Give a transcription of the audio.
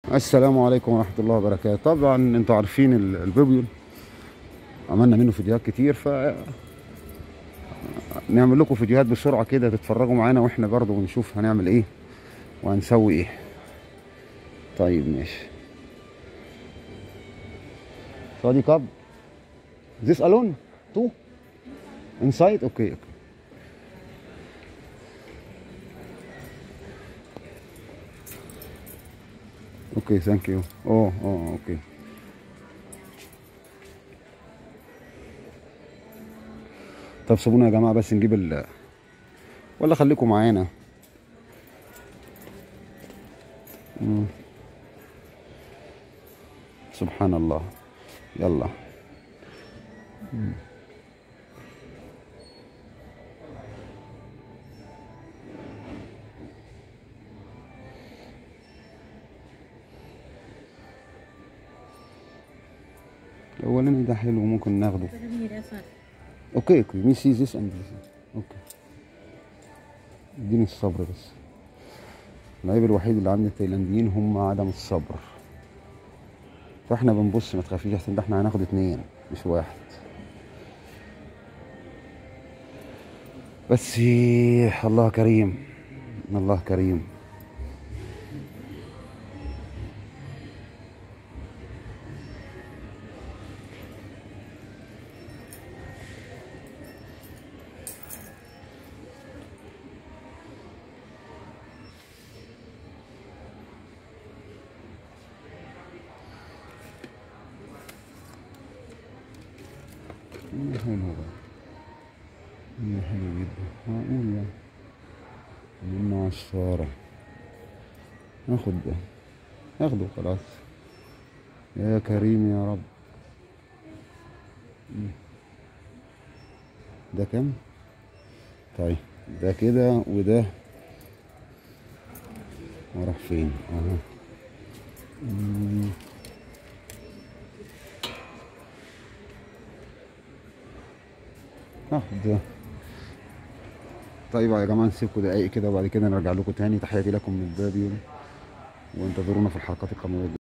السلام عليكم ورحمة الله وبركاته طبعا انتوا عارفين ال- البيبيون عملنا منه فيديوهات كتير ف نعمل لكم فيديوهات بسرعة كده تتفرجوا معانا واحنا برضو ونشوف هنعمل ايه وهنسوي ايه طيب ماشي فادي كاب This alone? Two? Inside? Okay, okay. Okay, thank you. Oh, oh, okay. طب سيبونا يا جماعة بس نجيب ال ولا خليكم معانا مم. سبحان الله يلا مم. الاولاني ده حلو ممكن ناخده اوكي اوكي مي سي ذس اند اوكي اديني الصبر بس العيب الوحيد اللي عند التايلانديين هم عدم الصبر فاحنا بنبص ما تخافيش احسن ده احنا هناخد اتنين مش واحد بس الله كريم الله كريم إيه حلو بقى إيه حلو جدا معقول يعني من عشارة ناخد ده ناخده خلاص يا كريم يا رب مم. ده كام طيب ده كده وده وراح فين اهو مم. ناخد ده طيب يا جماعه نسيبكم دقايق كده وبعد كده نرجع لكم تاني تحياتي لكم من البابيون وانتظرونا في الحلقات القادمه